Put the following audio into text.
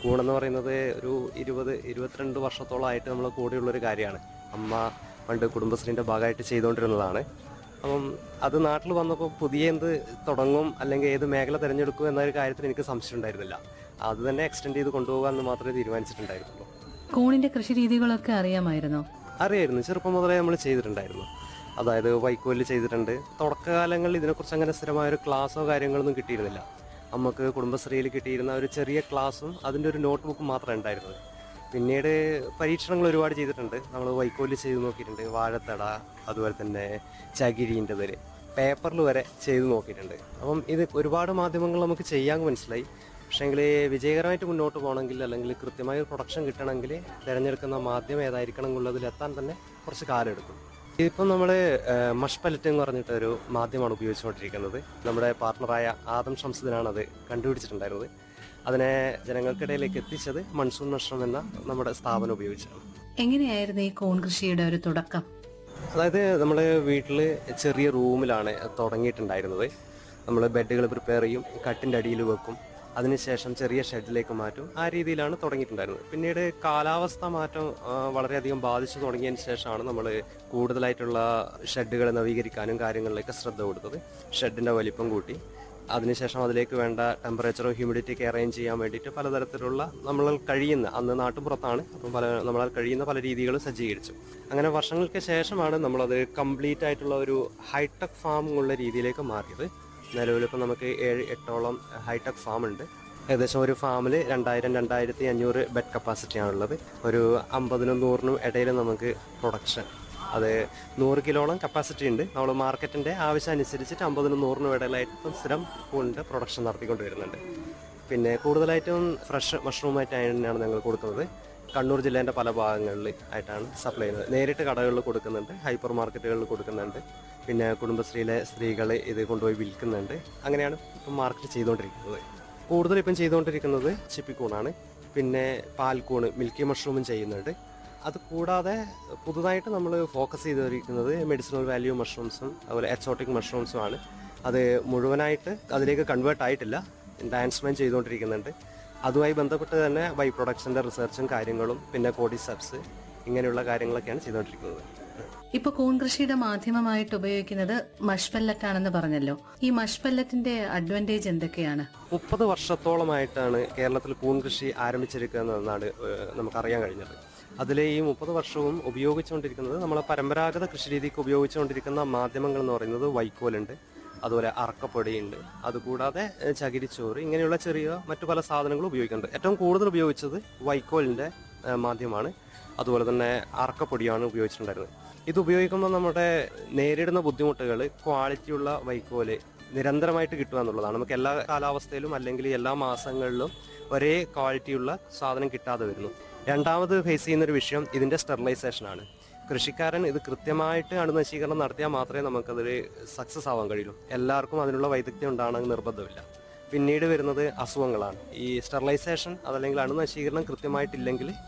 കൂണെന്ന് പറയുന്നത് ഒരു ഇരുപത് ഇരുപത്തിരണ്ട് വർഷത്തോളമായിട്ട് നമ്മൾ കൂടെയുള്ളൊരു കാര്യമാണ് അമ്മ പണ്ട് കുടുംബശ്രീൻ്റെ ഭാഗമായിട്ട് ചെയ്തുകൊണ്ടിരുന്നതാണ് അപ്പം അത് നാട്ടിൽ വന്നപ്പോൾ പുതിയ എന്ത് തുടങ്ങും അല്ലെങ്കിൽ ഏത് മേഖല തിരഞ്ഞെടുക്കും എന്നൊരു കാര്യത്തിൽ എനിക്ക് സംശയം ഉണ്ടായിരുന്നില്ല അത് തന്നെ എക്സ്റ്റെൻഡ് ചെയ്ത് കൊണ്ടുപോകാമെന്ന് മാത്രമേ തീരുമാനിച്ചിട്ടുണ്ടായിരുന്നുള്ളൂ കൂണിന്റെ കൃഷി രീതികളൊക്കെ അറിയാമായിരുന്നോ അറിയായിരുന്നു ചെറുപ്പം മുതലേ നമ്മൾ ചെയ്തിട്ടുണ്ടായിരുന്നു അതായത് വൈക്കോല് ചെയ്തിട്ടുണ്ട് തുടക്കകാലങ്ങളിൽ ഇതിനെക്കുറിച്ച് അങ്ങനെ സ്ഥിരമായ ഒരു ക്ലാസ്സോ കാര്യങ്ങളൊന്നും കിട്ടിയിരുന്നില്ല നമുക്ക് കുടുംബശ്രീയിൽ കിട്ടിയിരുന്ന ഒരു ചെറിയ ക്ലാസ്സും അതിൻ്റെ ഒരു നോട്ട് ബുക്കും മാത്രമേ ഉണ്ടായിരുന്നത് പിന്നീട് പരീക്ഷണങ്ങൾ ഒരുപാട് ചെയ്തിട്ടുണ്ട് നമ്മൾ വൈക്കോല് ചെയ്ത് നോക്കിയിട്ടുണ്ട് വാഴത്തട അതുപോലെ തന്നെ ചകിരീൻ്റെതിൽ പേപ്പറിൽ വരെ ചെയ്ത് നോക്കിയിട്ടുണ്ട് അപ്പം ഇത് ഒരുപാട് മാധ്യമങ്ങൾ നമുക്ക് ചെയ്യാൻ മനസ്സിലായി പക്ഷേങ്കിൽ വിജയകരമായിട്ട് മുന്നോട്ട് പോകണമെങ്കിൽ അല്ലെങ്കിൽ കൃത്യമായ ഒരു പ്രൊഡക്ഷൻ കിട്ടണമെങ്കിൽ തിരഞ്ഞെടുക്കുന്ന മാധ്യമം ഏതായിരിക്കണം എന്നുള്ളതിൽ എത്താൻ തന്നെ കുറച്ച് കാലം എടുക്കും ഇപ്പം നമ്മൾ മഷ് പലറ്റ് എന്ന് പറഞ്ഞിട്ട് ഒരു മാധ്യമമാണ് ഉപയോഗിച്ചുകൊണ്ടിരിക്കുന്നത് നമ്മുടെ പാർട്ണറായ ആദം ഷംസുദിനാണ് അത് കണ്ടുപിടിച്ചിട്ടുണ്ടായിരുന്നത് അതിനെ ജനങ്ങൾക്കിടയിലേക്ക് എത്തിച്ചത് മൺസൂൺ മഷ്റൂം എന്ന നമ്മുടെ സ്ഥാപനം ഉപയോഗിച്ചാണ് എങ്ങനെയായിരുന്നു ഈ കൂൺ കൃഷിയുടെ ഒരു തുടക്കം അതായത് നമ്മൾ വീട്ടിൽ ചെറിയ റൂമിലാണ് തുടങ്ങിയിട്ടുണ്ടായിരുന്നത് നമ്മൾ ബെഡുകൾ പ്രിപ്പയർ ചെയ്യും കട്ടിൻ്റെ അടിയിൽ വെക്കും അതിനുശേഷം ചെറിയ ഷെഡിലേക്ക് മാറ്റും ആ രീതിയിലാണ് തുടങ്ങിയിട്ടുണ്ടായിരുന്നത് പിന്നീട് കാലാവസ്ഥ മാറ്റം ആ, വളരെയധികം ബാധിച്ചു തുടങ്ങിയതിന് ശേഷമാണ് നമ്മൾ കൂടുതലായിട്ടുള്ള ഷെഡുകൾ നവീകരിക്കാനും കാര്യങ്ങളിലേക്ക് ശ്രദ്ധ കൊടുത്തത് ഷെഡിൻ്റെ വലിപ്പം കൂട്ടി അതിനുശേഷം അതിലേക്ക് വേണ്ട ടെമ്പറേച്ചറും ഹ്യൂമിഡിറ്റിയൊക്കെ അറേഞ്ച് ചെയ്യാൻ വേണ്ടിയിട്ട് പലതരത്തിലുള്ള നമ്മൾ കഴിയുന്ന അന്ന് നാട്ടുപുറത്താണ് അപ്പം പല നമ്മളാൽ കഴിയുന്ന പല രീതികൾ സജ്ജീകരിച്ചു അങ്ങനെ വർഷങ്ങൾക്ക് ശേഷമാണ് നമ്മളത് കംപ്ലീറ്റ് ആയിട്ടുള്ള ഒരു ഹൈടെക് ഫാം ഉള്ള രീതിയിലേക്ക് മാറിയത് നിലവിലിപ്പോൾ നമുക്ക് ഏഴ് എട്ടോളം ഹൈടെക് ഫാം ഉണ്ട് ഏകദേശം ഒരു ഫാമിൽ രണ്ടായിരം രണ്ടായിരത്തി അഞ്ഞൂറ് ബെഡ് കപ്പാസിറ്റിയാണുള്ളത് ഒരു അമ്പതിനും നൂറിനും ഇടയിൽ നമുക്ക് പ്രൊഡക്ഷൻ അത് നൂറ് കിലോളം കപ്പാസിറ്റി ഉണ്ട് നമ്മൾ മാർക്കറ്റിൻ്റെ ആവശ്യം അനുസരിച്ചിട്ട് അമ്പതിനും നൂറിനും ഇടയിലായിട്ട് ഇപ്പം സ്ഥിരം പൂണിൻ്റെ പ്രൊഡക്ഷൻ നടത്തിക്കൊണ്ട് വരുന്നുണ്ട് പിന്നെ കൂടുതലായിട്ടും ഫ്രഷ് മഷ്റൂമായിട്ട് തന്നെയാണ് ഞങ്ങൾ കൊടുക്കുന്നത് കണ്ണൂർ ജില്ലേൻ്റെ പല ഭാഗങ്ങളിൽ ആയിട്ടാണ് സപ്ലൈ ചെയ്യുന്നത് നേരിട്ട് കടകളിൽ കൊടുക്കുന്നുണ്ട് ഹൈപ്പർ മാർക്കറ്റുകളിൽ കൊടുക്കുന്നുണ്ട് പിന്നെ കുടുംബശ്രീയിലെ സ്ത്രീകൾ ഇത് കൊണ്ടുപോയി വിൽക്കുന്നുണ്ട് അങ്ങനെയാണ് ഇപ്പം മാർക്കറ്റ് ചെയ്തുകൊണ്ടിരിക്കുന്നത് കൂടുതൽ ഇപ്പം ചെയ്തുകൊണ്ടിരിക്കുന്നത് ചിപ്പിക്കൂണാണ് പിന്നെ പാൽക്കൂണ് മിൽക്കി മഷ്റൂമും ചെയ്യുന്നുണ്ട് അത് കൂടാതെ പുതുതായിട്ട് നമ്മൾ ഫോക്കസ് ചെയ്തിരിക്കുന്നത് മെഡിസിനൽ വാല്യൂ മഷ്റൂംസും അതുപോലെ എക്സോട്ടിക് മഷ്റൂംസും ആണ് അത് മുഴുവനായിട്ട് അതിലേക്ക് കൺവേർട്ട് ആയിട്ടില്ല ഡാൻസ്മെൻ ചെയ്തുകൊണ്ടിരിക്കുന്നുണ്ട് അതുമായി ബന്ധപ്പെട്ട് തന്നെ ബൈ പ്രൊഡക്ട്സിൻ്റെ റിസർച്ചും കാര്യങ്ങളും പിന്നെ കോഡിസെപ്സ് ഇങ്ങനെയുള്ള കാര്യങ്ങളൊക്കെയാണ് ചെയ്തുകൊണ്ടിരിക്കുന്നത് ഇപ്പൊ കൂൺ കൃഷിയുടെ മാധ്യമമായിട്ട് ഉപയോഗിക്കുന്നത് മഷ് പെല്ലറ്റ് ആണെന്ന് പറഞ്ഞല്ലോ ഈ മഷ് പെല്ലറ്റിന്റെ അഡ്വാൻറ്റേജ് എന്തൊക്കെയാണ് മുപ്പത് വർഷത്തോളമായിട്ടാണ് കേരളത്തിൽ കൂൺ കൃഷി ആരംഭിച്ചിരിക്കുന്നതെന്നാണ് ഏഹ്, നമുക്കറിയാൻ കഴിഞ്ഞത് അതിൽ ഈ മുപ്പത് വർഷവും ഉപയോഗിച്ചുകൊണ്ടിരിക്കുന്നത് നമ്മളെ പരമ്പരാഗത കൃഷി രീതിക്ക് ഉപയോഗിച്ചുകൊണ്ടിരിക്കുന്ന മാധ്യമങ്ങൾ എന്ന് പറയുന്നത് വൈക്കോലുണ്ട് അതുപോലെ അറക്കപ്പൊടിയുണ്ട് അതുകൂടാതെ ഏഹ്, ചകിരിച്ചോറ് ഇങ്ങനെയുള്ള ചെറിയ മറ്റു പല സാധനങ്ങളും ഉപയോഗിക്കുന്നുണ്ട് ഏറ്റവും കൂടുതൽ ഉപയോഗിച്ചത് വൈക്കോലിൻ്റെ ഏഹ്, മാധ്യമമാണ് അതുപോലെ തന്നെ അറക്കപ്പൊടിയാണ് ഉപയോഗിച്ചിട്ടുണ്ടായിരുന്നത് ഇത് ഉപയോഗിക്കുമ്പോൾ നമ്മുടെ നേരിടുന്ന ബുദ്ധിമുട്ടുകൾ ക്വാളിറ്റിയുള്ള വൈക്കോല് നിരന്തരമായിട്ട് കിട്ടുക എന്നുള്ളതാണ് നമുക്ക് എല്ലാ കാലാവസ്ഥയിലും അല്ലെങ്കിൽ എല്ലാ മാസങ്ങളിലും ഒരേ ക്വാളിറ്റിയുള്ള സാധനം കിട്ടാതെ വരുന്നു രണ്ടാമത് ഫേസ് ചെയ്യുന്ന ഒരു വിഷയം ഇതിന്റെ സ്റ്റെറിലൈസേഷൻ ആണ് കൃഷിക്കാരൻ ഇത് കൃത്യമായിട്ട് അണുനശീകരണം നടത്തിയാൽ മാത്രമേ നമുക്കതിൽ സക്സസ് ആവാൻ കഴിയുള്ളൂ എല്ലാവർക്കും അതിനുള്ള വൈദഗ്ധ്യം ഉണ്ടാകണമെന്ന് നിർബന്ധമില്ല പിന്നീട് വരുന്നത് അസുഖങ്ങളാണ് ഈ സ്റ്റെറിലൈസേഷൻ അതല്ലെങ്കിൽ അണുനശീകരണം കൃത്യമായിട്ടില്ലെങ്കിൽ